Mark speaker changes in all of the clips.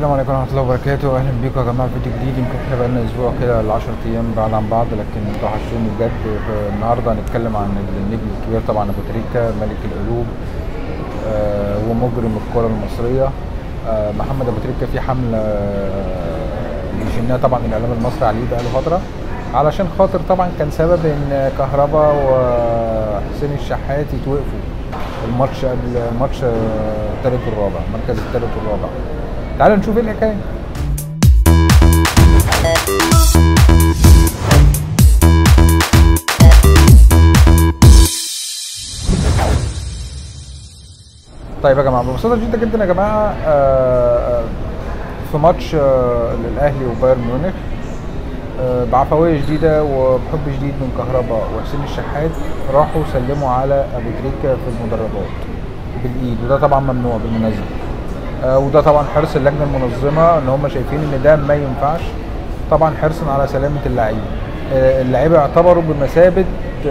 Speaker 1: السلام عليكم ورحمة الله وبركاته أهلا بيكم يا جماعة في فيديو جديد يمكن احنا بقالنا أسبوع كده ل 10 أيام بعد عن بعض لكن انتوا وحشتوني بجد النهاردة هنتكلم عن النجم الكبير طبعا أبو تريكة ملك القلوب آه ومجرم الكرة المصرية آه محمد أبو تريكة في حملة آه، بيشنها طبعا الإعلام المصري عليه بقاله فترة علشان خاطر طبعا كان سبب إن كهربا وحسين الشحات يتوقفوا الماتش قبل الماتش آه، التالت والرابع المركز التالت والرابع تعالوا نشوف ايه الحكايه طيب يا جماعه ببساطه شديده جدا يا جماعه آه، في ماتش آه، للاهلي وبايرن ميونخ آه، بعفويه شديده وبحب شديد من كهربا وحسين الشحات راحوا سلموا على ابو تريكه في المدرجات بالايد وده طبعا ممنوع بالمناسبه آه، وده طبعا حرص اللجنه المنظمه ان هم شايفين ان ده ما ينفعش طبعا حرصا على سلامه اللعيبه آه، اللعيبه يعتبروا بمثابه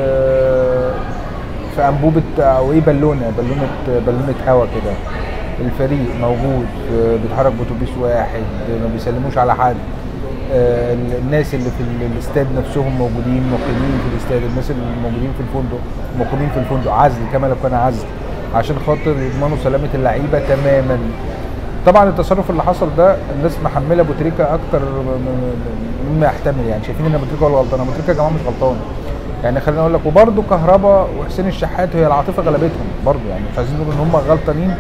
Speaker 1: آه، في انبوبه او ايه بالونه بالونه بالونه هوا كده الفريق موجود آه، بيتحرك باتوبيس واحد آه، ما بيسلموش على حد آه، الناس اللي في ال- الاستاد نفسهم موجودين مقيمين في الاستاد الناس اللي موجودين في الفندق مقيمين في الفندق عزل كما لو كان عزل عشان خاطر يضمنوا سلامه اللعيبه تماما طبعا التصرف اللي حصل ده الناس محمله ابو تريكه اكتر م- م- مما يحتمل يعني شايفين ان ابو تريكه هو اللي غلطان ابو تريكه يا جماعه مش غلطان يعني خليني اقول لك وبرده كهربا وحسين الشحات هي العاطفه غلبتهم برضه يعني مش عايزين نقول ان هم غلطانين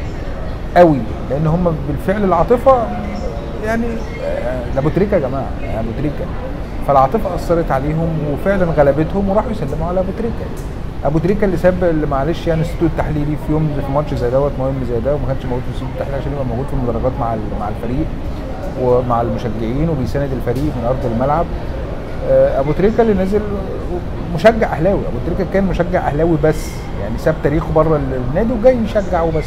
Speaker 1: قوي لان هم بالفعل العاطفه يعني آه، ده ابو تريكه يا جماعه يعني ابو تريكه فالعاطفه اثرت عليهم وفعلا غلبتهم وراحوا يسلموا على ابو تريكه ابو تريكه اللي ساب اللي معلش يعني الاستوديو التحليلي في يوم في ماتش زي دوت مهم زي ده وما كانش موجود في الاستوديو التحليلي عشان يبقى موجود في المدرجات مع ال- مع الفريق ومع المشجعين وبيساند الفريق من ارض الملعب آه، ابو تريكه اللي نزل مشجع اهلاوي ابو تريكه كان مشجع اهلاوي بس يعني ساب تاريخه بره النادي وجاي يشجع وبس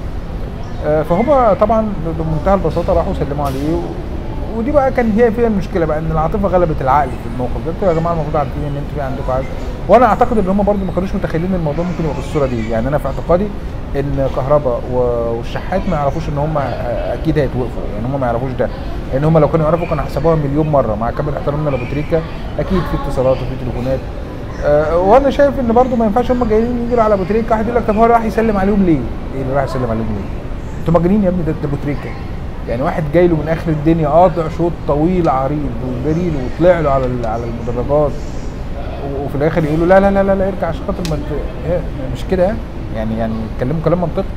Speaker 1: آه، فهم طبعا بمنتهى البساطه راحوا سلموا عليه و... ودي بقى كان هي فيها المشكله بقى ان العاطفه غلبت العقل في الموقف ده انتوا يا جماعه المفروض عارفين ان انتوا في عندكم عقل وانا اعتقد ان هم برضو ما كانوش متخيلين ان الموضوع ممكن يبقى بالصوره دي يعني انا في اعتقادي ان كهربا و- والشحات ما يعرفوش ان هم اكيد هيتوقفوا يعني هم ما يعرفوش ده لان هم لو كانوا يعرفوا كانوا حسبوها مليون مره مع كامل احترامنا لابو تريكه اكيد في اتصالات وفي تليفونات آه، وانا شايف ان برضو ما ينفعش هم جايين يجروا على ابو تريكه واحد يقول لك طب هو راح يسلم عليهم ليه؟ ايه اللي راح يسلم عليهم ليه؟ انتوا مجانين يا ابني ده ده ابو تريكه يعني واحد جاي له من اخر الدنيا قاطع شوط طويل عريض وجري له وطلع له على ال- على المدرجات و- وفي الاخر يقولوا لا لا لا لا, لا ارجع عشان خاطر ما انت- إيه، مش كده يعني يعني يعني يتكلموا كلام منطقي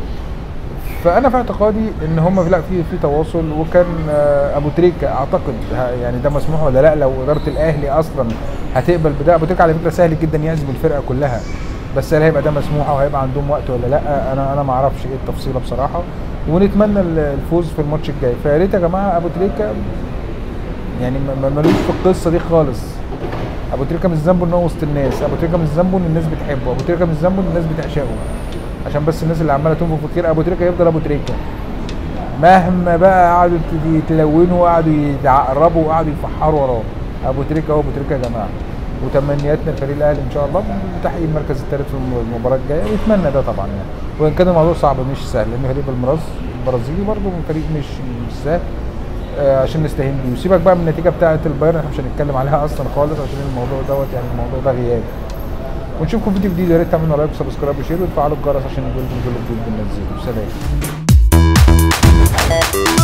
Speaker 1: فانا في اعتقادي ان هم لا في في تواصل وكان آه، ابو تريكه اعتقد ه- يعني ده مسموح ولا لا لو اداره الاهلي اصلا هتقبل بده ابو تريكه على فكره سهل جدا يعزم الفرقه كلها بس هل هيبقى ده مسموح وهيبقى عندهم وقت ولا لا انا انا ما اعرفش ايه التفصيله بصراحه ونتمنى ال- الفوز في الماتش الجاي فيا ريت يا جماعه ابو تريكه يعني ما- ما- ملوش في القصه دي خالص ابو تريكه مش ذنبه ان هو وسط الناس ابو تريكه مش ذنبه ان الناس بتحبه ابو تريكه مش ذنبه ان الناس بتعشقه عشان بس الناس اللي عماله تنفخ في الخير ابو تريكه يفضل ابو تريكه مهما بقى قعدوا يت- يتلونوا وقعدوا يتعقربوا وقعدوا يفحروا وراه ابو تريكه هو ابو تريكه يا جماعه وتمنياتنا لفريق الاهلي ان شاء الله بتحقيق المركز الثالث في الم- المباراه الجايه ونتمنى ده طبعا يعني وان كان الموضوع صعب مش سهل لان فريق بالمراس البرازيلي برضه فريق مش مش سهل آه، عشان نستهين بيه وسيبك بقى من النتيجه بتاعه البايرن احنا مش هنتكلم عليها اصلا خالص عشان الموضوع دوت يعني الموضوع ده غياب ونشوفكم في فيديو جديد يا ريت تعملوا لايك وسبسكرايب وشير وتفعلوا الجرس عشان يجيلكم كل جديد بننزله سلام